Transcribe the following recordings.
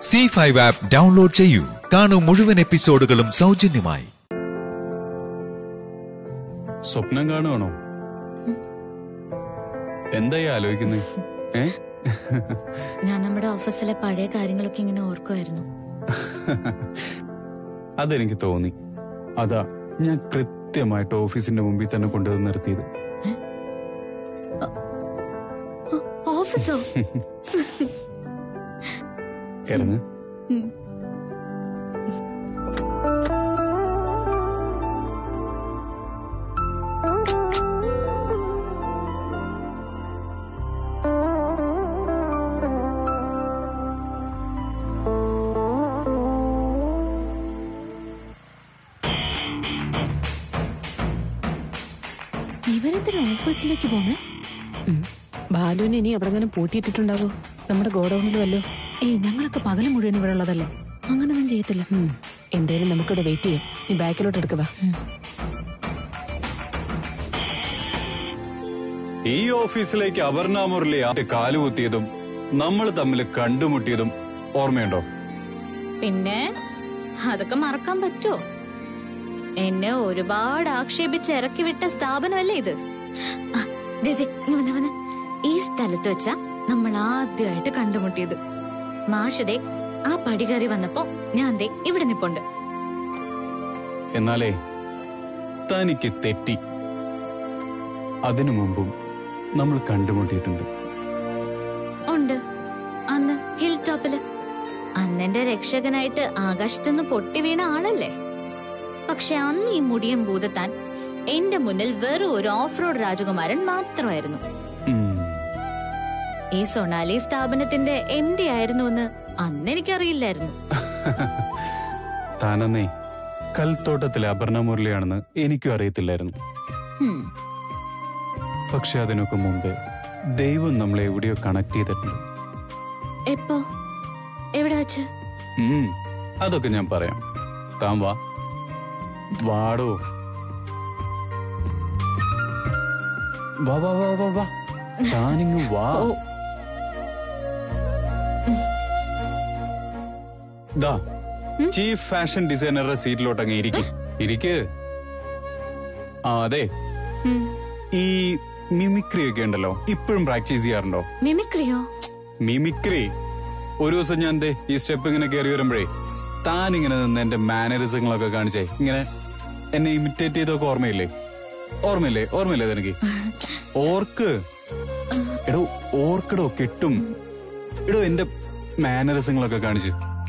C five app download ചെയ്യൂ കാണൂ മുഴുവൻ എപ്പിസോഡുകളും സൗജന്യമായി സ്വപ്നം കാണുവാണോ എന്തായി ആലോചിക്കുന്നത് ഏ ഞാൻ നമ്മുടെ ഓഫീസിലെ പഴയ കാര്യങ്ങളൊക്കെ ഇങ്ങനെ ഓർക്കുമായിരുന്നു അതെനിക്ക് തോന്നി അതാ ഞാൻ കൃത്യമായിട്ട് ഓഫീസിന്റെ മുമ്പിൽ തന്നെ കൊണ്ടുവന്ന് നിർത്തിയത് ഓ, ഓഫീസോ ഇറങ്ങ് ഉം. ഇവരെന്തിനാ ഓഫീസിലേക്ക് പോണേ ബാലുവിനെ ഇനി അവിടെ അങ്ങനെ പൂട്ടിയിട്ടിട്ടുണ്ടാവോ നമ്മുടെ ഗോഡൌണിൽ വല്ലോ ഏയ് ഞങ്ങളൊക്കെ പകല് മുഴുവൻ ഇവിടെ ഉള്ളതല്ലേ അങ്ങനൊന്നും ചെയ്യത്തില്ല ഉം. എന്തായാലും നമുക്കിവിടെ വെയിറ്റ് ചെയ്യാം നീ ബാക്കിലോട്ട് എടുക്കുക ഈ ഓഫീസിലേക്ക് അപർണ മുരളി ആദ്യ കാലുകുത്തിയതും നമ്മൾ തമ്മിൽ കണ്ടുമുട്ടിയതും ഓർമ്മയുണ്ടോ പിന്നെ അതൊക്കെ മറക്കാൻ പറ്റുമോ എന്നെ ഒരുപാട് ആക്ഷേപിച്ച് ഇറക്കി വിട്ട സ്ഥാപനമല്ലേ ഇത് ആ, ദേ, ദേ, ഇങ്ങ് വന്നെ, വന്നെ. ഈ സ്ഥലത്ത് വെച്ചാ നമ്മൾ ആദ്യമായിട്ട് കണ്ടുമുട്ടിയത് മാഷതേ ആ പടി കയറി വന്നപ്പോ ഞാൻ ദേ ഇവിടെ നിപ്പുണ്ട് എന്നാലേ തനിക്ക് തെറ്റി അതിനു മുമ്പും നമ്മൾ കണ്ടുമുട്ടിയിട്ടുണ്ട് ഉണ്ട് അന്ന് ഹിൽ ടോപ്പില് അന്നെന്റെ രക്ഷകനായിട്ട് ആകാശത്തുനിന്ന് പൊട്ടി വീണ ആളല്ലേ പക്ഷെ അന്ന് ഈ മുടിയം ഭൂതത്താൻ എന്റെ മുന്നിൽ വെറും ഒരു ഓഫ് റോഡ് രാജകുമാരൻ മാത്രമായിരുന്നു ഉം. ഈ സൊണാലി സ്ഥാപനത്തിന്റെ എം ഡി ആയിരുന്നു എന്ന് അന്ന് എനിക്കറിയില്ലായിരുന്നു താനന്നേ കൽത്തോട്ടത്തിലെ അപർണ മുരളിയാണെന്ന് എനിക്കും അറിയത്തില്ലായിരുന്നു ഹും, പക്ഷെ അതിനൊക്കെ മുമ്പേ ദൈവം നമ്മളെ എവിടെയോ കണക്ട് ചെയ്തിട്ടുണ്ട് എപ്പോ എവിടെ വെച്ച് ഉം, അതൊക്കെ ഞാൻ പറയാം താൻ വാ വാടോ വാ വാ വാ വാ വാ താനിങ് വാ ഓ ദാ ചീഫ് ഫാഷൻ ഡിസൈനറുടെ സീറ്റിലോട്ട് അങ്ങ് ഇരിക്ക് ഇരിക്ക് ആ അതെ ഉം, ഈ മിമിക്രി ഒക്കെ ഉണ്ടല്ലോ ഇപ്പോഴും പ്രാക്ടീസ് ചെയ്യാറുണ്ടോ മിമിക്രിയോ മിമിക്രി ഒരു ദിവസം ഞാൻ ദേ ഈ സ്റ്റെപ്പ് ഇങ്ങനെ കയറി വരുമ്പോഴേ താൻ ഇങ്ങനെ നിന്ന് എന്റെ മാനറിസങ്ങളൊക്കെ കാണിച്ചേ ഇങ്ങനെ എന്നെ ഇമിറ്റേറ്റ് ചെയ്തൊക്കെ ഓർമ്മയില്ലേ ഓർമ്മയില്ലേ ഓർമ്മയില്ലേ തനിക്ക് ഓർക്ക് എടോ ഓർക്കിടോ കെട്ടും എടോ എന്റെ മാനറിസങ്ങളൊക്കെ കാണിച്ച്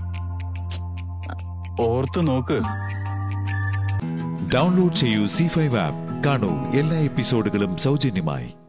ഓർത്ത് നോക്ക് ഡൗൺലോഡ് ചെയ്യൂ സി ഫൈവ് ആപ്പ് കാണൂ എല്ലാ എപ്പിസോഡുകളും സൗജന്യമായി